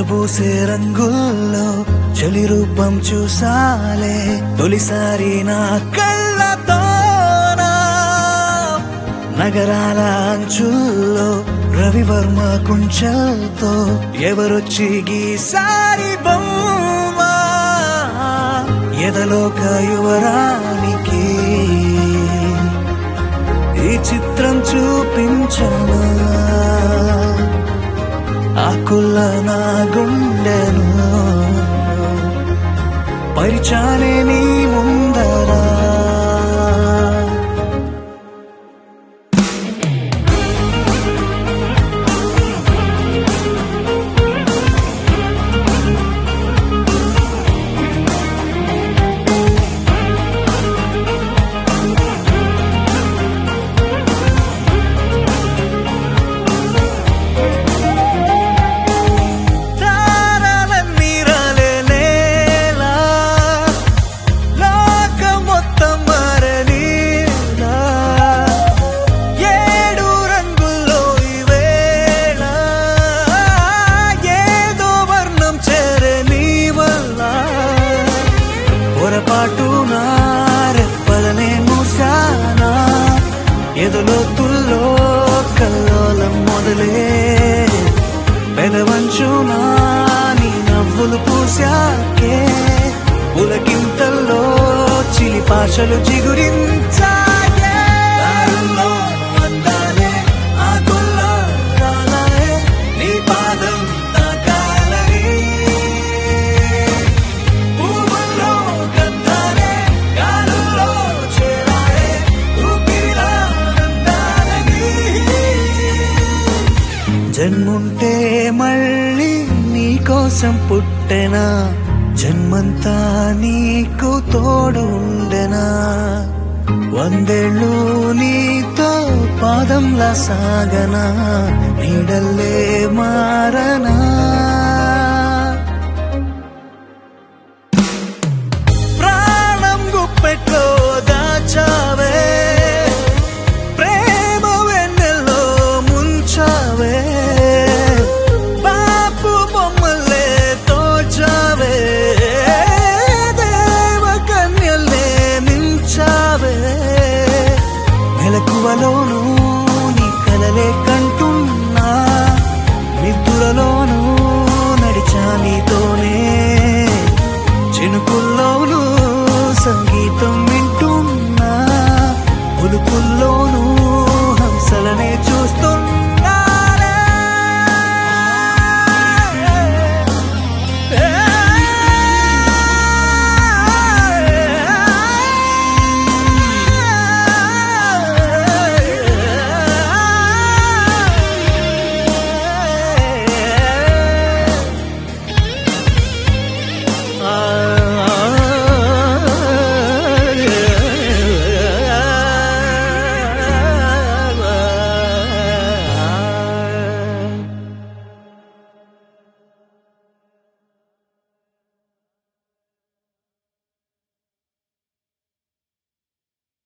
కలబూసే రంగుల్లో చలి రూపం చూసాలే తొలిసారి నా కళ్ళతోనా నగరాల అంచుల్లో రవివర్మ కుంచల్తో ఎవరొచ్చి గీసారి బొమ్మ ఎదలోక యువరానికి ఈ చిత్రం చూపించనా ఆకుల్ల నా గుండెను పరిచాలే నీ ముందరా తారాలన్నీ రాలేలా, లోకం మొత్తం మారలీలా. ఏడు రంగుల్లో ఈ వేళ, ఏదో వర్ణం చేరే నీ వల్ల. పొరపాటు నా రెప్పలనే మూసానా ఎదులోతుల్లో కల్లోలం మొదలే పెదవంచునా నీ నవ్వులు పూసాకే ఉలకింతల్లో చిలి పాషలు చిగురించాయే దారుల్లో అందాలే, ఆకుల్లో రాలాయే, నీ పాదం తాకాలని. పువ్వుల్లో గంధాలే, గాలుల్లో చేరాయే, ఊపిరిలా అందాలని. జన్ముంటే మళ్ళీ నీకోసం పుట్టెనా జన్మంతా నీకు తోడు ఉండెనా వందేళ్ళు నీతో పాదంలా సాగనా నీడల్లే మారనా ప్రాణం గుప్పెట్లో దాచావే ప్రేమ వెన్నెల్లో ముంచావే బాపు బొమ్మలే తోచావే దేవ కన్యలే మించావే మెలకువలోనూ నీ కలలే కంటున్నా నిద్దులలోనూ నడిచా నీతోనే చినుకుల్లోనూ సంగీతం వింటున్నా ఉలుకుల్లోనూ